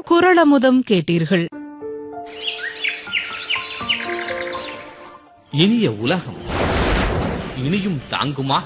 குரளமுதம் கேட்டீர்கள் இனிய உலகம் இனியும் தாங்குமா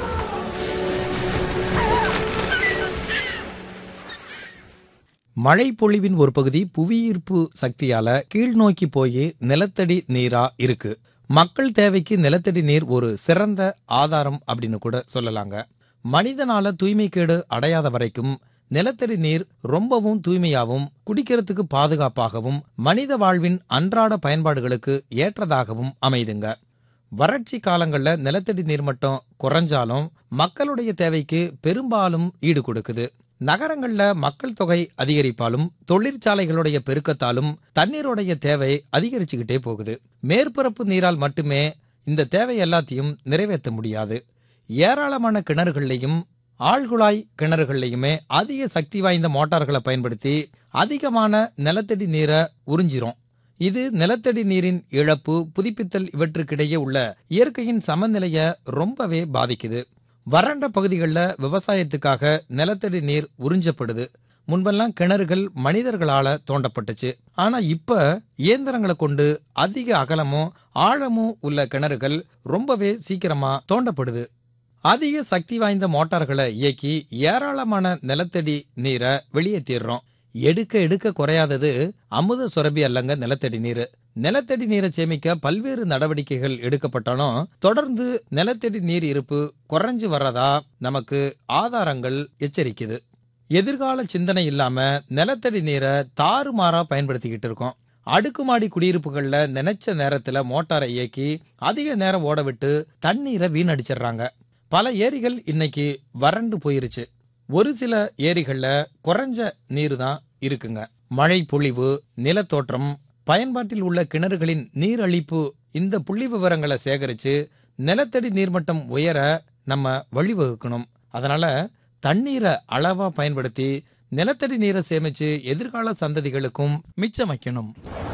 மழை பொழிவின் ஒரு பகுதி புவியீர்ப்பு சக்தியால கீழ்நோக்கி போய் நிலத்தடி நீரா இருக்கு மக்கள் தேவைக்கு நிலத்தடி நீர் ஒரு சிறந்த ஆதாரம் அப்படின்னு கூட சொல்லலாங்க மனிதனால தூய்மைக்கேடு அடையாத வரைக்கும் நிலத்தடி நீர் ரொம்பவும் தூய்மையாகவும் குடிக்கிறதுக்கு பாதுகாப்பாகவும் மனித வாழ்வின் அன்றாட பயன்பாடுகளுக்கு ஏற்றதாகவும் அமைதுங்க வறட்சி காலங்கள்ல நிலத்தடி நீர்மட்டம் குறைஞ்சாலும் மக்களுடைய தேவைக்கு பெரும்பாலும் ஈடு கொடுக்குது நகரங்கள்ல மக்கள் தொகை அதிகரிப்பாலும் தொழிற்சாலைகளுடைய பெருக்கத்தாலும் தண்ணீருடைய தேவை அதிகரிச்சுக்கிட்டே போகுது மேற்பரப்பு நீரால் மட்டுமே இந்த தேவை எல்லாத்தையும் நிறைவேற்ற முடியாது ஏராளமான கிணறுகள்லையும் ஆழ்குழாய் கிணறுகள்லையுமே அதிக சக்தி வாய்ந்த மோட்டார்களை பயன்படுத்தி அதிகமான நிலத்தடி நீரை உறிஞ்சிரும் இது நிலத்தடி நீரின் இழப்பு புதுப்பித்தல் இவற்றுக்கிடையே உள்ள இயற்கையின் சமநிலைய ரொம்பவே பாதிக்குது வறண்ட பகுதிகளில் விவசாயத்துக்காக நிலத்தடி நீர் உறிஞ்சப்படுது முன்பெல்லாம் கிணறுகள் மனிதர்களால தோண்டப்பட்டுச்சு ஆனா இப்ப இயந்திரங்களை கொண்டு அதிக அகலமும் ஆழமும் உள்ள கிணறுகள் ரொம்பவே சீக்கிரமா தோண்டப்படுது அதிக சக்தி வாய்ந்த மோட்டார்களை இயக்கி ஏராளமான நிலத்தடி நீரை வெளியேற்றிடுறோம் எடுக்க எடுக்க குறையாதது அமுத சுரபி அல்லங்க நிலத்தடி நீர் நிலத்தடி நீரை சேமிக்க பல்வேறு நடவடிக்கைகள் எடுக்கப்பட்டாலும் தொடர்ந்து நிலத்தடி நீர் இருப்பு குறைஞ்சு வர்றதா நமக்கு ஆதாரங்கள் எச்சரிக்குது எதிர்கால சிந்தனை இல்லாம நிலத்தடி நீரை தாறுமாறா பயன்படுத்திக்கிட்டு இருக்கோம் அடுக்குமாடி குடியிருப்புகள்ல நினைச்ச நேரத்துல மோட்டாரை இயக்கி அதிக நேரம் ஓட விட்டு தண்ணீரை வீணடிச்சிடுறாங்க பல ஏரிகள் இன்னைக்கு வறண்டு போயிருச்சு ஒரு சில ஏரிகள்ல குறைஞ்ச நீர் தான் இருக்குங்க மழை பொழிவு நிலத்தோற்றம் பயன்பாட்டில் உள்ள கிணறுகளின் நீர் அளிப்பு இந்த புள்ளி விவரங்களை சேகரிச்சு நிலத்தடி நீர்மட்டம் உயர நம்ம வழிவகுக்கணும் அதனால தண்ணீரை அளவா பயன்படுத்தி நிலத்தடி நீரை சேமிச்சு எதிர்கால சந்ததிகளுக்கும் மிச்சம் வைக்கணும்